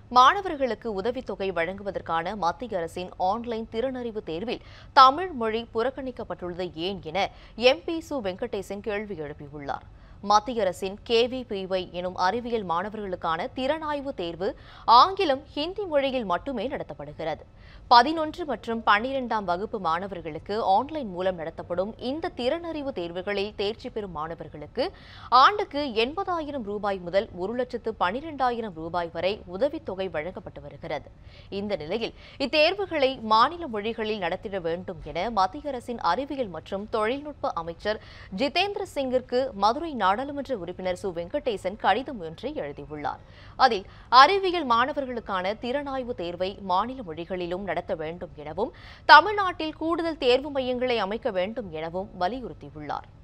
மாணவர்களுக்கு உதவித்தொகை வழங்குவதற்கான மத்திய அரசின் ஆன்லைன் திறனறிவு தேர்வில் தமிழ் மொழி புறக்கணிக்கப்பட்டுள்ளது ஏன் என எம்பி சு வெங்கடேசன் கேள்வி எழுப்பியுள்ளார் மத்திய அரசின் கேவிபிஒய் எனும் அறிவியல் மாணவர்களுக்கான திறனாய்வு தேர்வு ஆங்கிலம் ஹிந்தி மொழியில் மட்டுமே நடத்தப்படுகிறது பதினொன்று மற்றும் பன்னிரெண்டாம் வகுப்பு மாணவர்களுக்கு ஆன்லைன் மூலம் நடத்தப்படும் இந்த திறனறிவு தேர்வுகளில் தேர்ச்சி பெறும் மாணவர்களுக்கு ஆண்டுக்கு எண்பதாயிரம் ரூபாய் முதல் ஒரு லட்சத்து பன்னிரெண்டாயிரம் ரூபாய் வரை உதவித்தொகை வழங்கப்பட்டு வருகிறது இந்த நிலையில் இத்தேர்வுகளை மாநில மொழிகளில் நடத்திட வேண்டும் என மத்திய அரசின் அறிவியல் மற்றும் தொழில்நுட்ப அமைச்சர் ஜிதேந்திர சிங்கிற்கு மதுரை நாடாளுமன்ற உறுப்பினர் சு வெங்கடேசன் கடிதம் ஒன்றை எழுதியுள்ளார் அதில் அறிவியல் மாணவர்களுக்கான திறனாய்வு தேர்வை மாநில மொழிகளிலும் நடத்த வேண்டும் எனவும் தமிழ்நாட்டில் கூடுதல் தேர்வு மையங்களை அமைக்க வேண்டும் எனவும் வலியுறுத்தியுள்ளார்